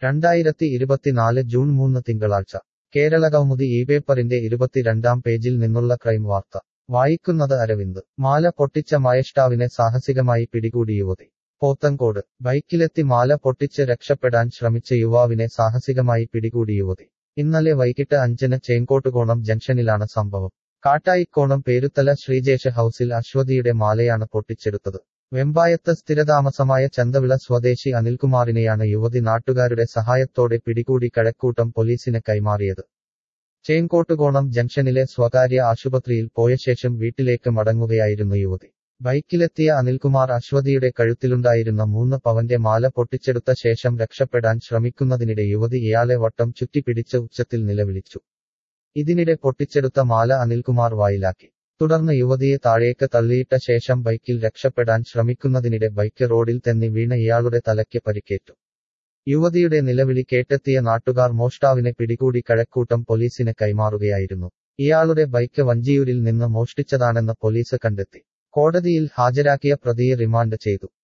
രണ്ടായിരത്തി ഇരുപത്തിനാല് ജൂൺ മൂന്ന് തിങ്കളാഴ്ച കേരള കൗമുദി ഈ പേപ്പറിന്റെ ഇരുപത്തിരണ്ടാം പേജിൽ നിന്നുള്ള ക്രൈം വാർത്ത വായിക്കുന്നത് അരവിന്ദ് മാല പൊട്ടിച്ച മയഷ്ടാവിനെ സാഹസികമായി പിടികൂടി യുവതി പോത്തങ്കോട് ബൈക്കിലെത്തി മാല പൊട്ടിച്ച് രക്ഷപ്പെടാൻ ശ്രമിച്ച യുവാവിനെ സാഹസികമായി പിടികൂടി യുവതി ഇന്നലെ വൈകിട്ട് അഞ്ചിന് ചേങ്കോട്ടുകോണം ജംഗ്ഷനിലാണ് സംഭവം കാട്ടായിക്കോണം പേരുത്തല ശ്രീജേഷ ഹൌസിൽ അശ്വതിയുടെ മാലയാണ് പൊട്ടിച്ചെടുത്തത് വെമ്പായത്ത് സ്ഥിരതാമസമായ ചന്തവിള സ്വദേശി അനിൽകുമാറിനെയാണ് യുവതി നാട്ടുകാരുടെ സഹായത്തോടെ പിടികൂടി കഴക്കൂട്ടം പോലീസിന് കൈമാറിയത് ചേങ്കോട്ടുകോണം ജംഗ്ഷനിലെ സ്വകാര്യ ആശുപത്രിയിൽ പോയ ശേഷം വീട്ടിലേക്ക് മടങ്ങുകയായിരുന്നു യുവതി ബൈക്കിലെത്തിയ അനിൽകുമാർ അശ്വതിയുടെ കഴുത്തിലുണ്ടായിരുന്ന മൂന്ന് പവന്റെ മാല പൊട്ടിച്ചെടുത്ത ശേഷം രക്ഷപ്പെടാൻ ശ്രമിക്കുന്നതിനിടെ യുവതി ഇയാളെ വട്ടം ചുറ്റിപ്പിടിച്ച് ഉച്ചത്തിൽ നിലവിളിച്ചു ഇതിനിടെ പൊട്ടിച്ചെടുത്ത മാല അനിൽകുമാർ വായിലാക്കി തുടർന്ന് യുവതിയെ താഴേക്ക് തള്ളിയിട്ട ശേഷം ബൈക്കിൽ രക്ഷപ്പെടാൻ ശ്രമിക്കുന്നതിനിടെ ബൈക്ക് റോഡിൽ തെന്നി വീണ ഇയാളുടെ തലയ്ക്ക് പരിക്കേറ്റു യുവതിയുടെ നിലവിളി കേട്ടെത്തിയ നാട്ടുകാർ മോഷ്ടാവിനെ പിടികൂടി കഴക്കൂട്ടം പോലീസിന് കൈമാറുകയായിരുന്നു ഇയാളുടെ ബൈക്ക് വഞ്ചിയൂരിൽ നിന്ന് മോഷ്ടിച്ചതാണെന്ന് പോലീസ് കണ്ടെത്തി കോടതിയിൽ ഹാജരാക്കിയ പ്രതിയെ റിമാൻഡ് ചെയ്തു